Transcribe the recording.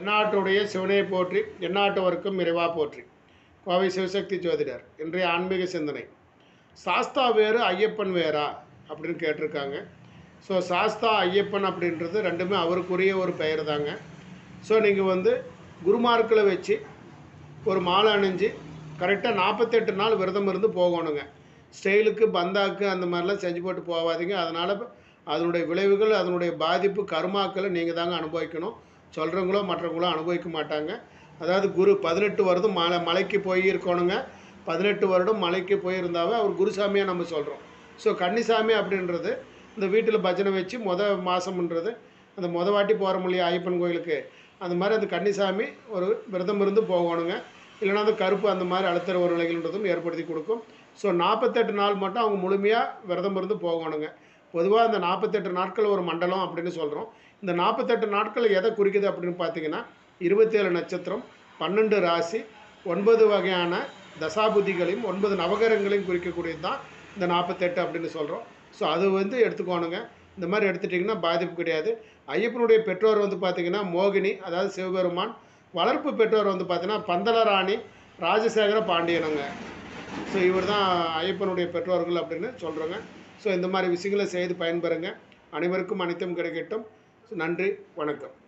தென்னாட்டுடைய சிவனை போற்றி எந்நாட்டவருக்கும் இறைவா போற்றி கோவை சிவசக்தி ஜோதிடர் இன்றைய ஆன்மீக சிந்தனை சாஸ்தா வேறு ஐயப்பன் வேறா அப்படின்னு கேட்டிருக்காங்க ஸோ சாஸ்தா ஐயப்பன் அப்படின்றது ரெண்டுமே அவருக்குரிய ஒரு பெயர் தாங்க ஸோ நீங்கள் வந்து குருமார்க்களை வச்சு ஒரு மாலை அணிஞ்சு கரெக்டாக நாற்பத்தெட்டு நாள் விரதம் இருந்து போகணுங்க ஸ்டைலுக்கு பந்தாக்கு அந்த மாதிரிலாம் செஞ்சு போட்டு போகாதீங்க அதனால் அதனுடைய விளைவுகள் அதனுடைய பாதிப்பு கருமாக்களை நீங்கள் தாங்க அனுபவிக்கணும் சொல்கிறவங்களோ மற்றவங்களோ அனுபவிக்க மாட்டாங்க அதாவது குரு பதினெட்டு வருடம் மலை மலைக்கு போய் இருக்கணுங்க பதினெட்டு வருடம் மலைக்கு போயிருந்தாவே அவர் குருசாமியாக நம்ம சொல்கிறோம் ஸோ கன்னிசாமி அப்படின்றது இந்த வீட்டில் பஜனை வச்சு மொத மாதம்ன்றது அந்த மொத வாட்டி போகிற இல்லையா ஐயப்பன் கோயிலுக்கு அந்த மாதிரி அந்த கன்னிசாமி ஒரு விரதம் இருந்து போகணுங்க இல்லைன்னா அந்த கருப்பு அந்த மாதிரி அழுத்தற ஒரு நிலைகள்ன்றதும் ஏற்படுத்தி கொடுக்கும் ஸோ நாற்பத்தெட்டு நாள் மட்டும் அவங்க முழுமையாக விரதம் இருந்து போகணுங்க பொதுவாக இந்த நாற்பத்தெட்டு நாட்கள் ஒரு மண்டலம் அப்படின்னு சொல்கிறோம் இந்த நாற்பத்தெட்டு நாட்கள் எதை குறிக்குது அப்படின்னு பார்த்தீங்கன்னா இருபத்தேழு நட்சத்திரம் பன்னெண்டு ராசி ஒன்பது வகையான தசாபுதிகளையும் ஒன்பது நவகரங்களையும் குறிக்கக்கூடியது தான் இந்த நாற்பத்தெட்டு அப்படின்னு சொல்கிறோம் ஸோ அது வந்து எடுத்துக்கோணுங்க இந்த மாதிரி எடுத்துட்டிங்கன்னா பாதிப்பு கிடையாது ஐயப்பனுடைய பெற்றோர் வந்து பார்த்திங்கன்னா மோகினி அதாவது சிவபெருமான் வளர்ப்பு பெற்றோர் வந்து பார்த்திங்கன்னா பந்தலராணி ராஜசேகர பாண்டியனுங்க ஸோ இவர் தான் ஐயப்பனுடைய பெற்றோர்கள் அப்படின்னு சொல்கிறோங்க ஸோ இந்த மாதிரி விஷயங்களை செய்து பயன்பெறுங்க அனைவருக்கும் அனைத்தும் கிடைக்கட்டும் நன்றி வணக்கம்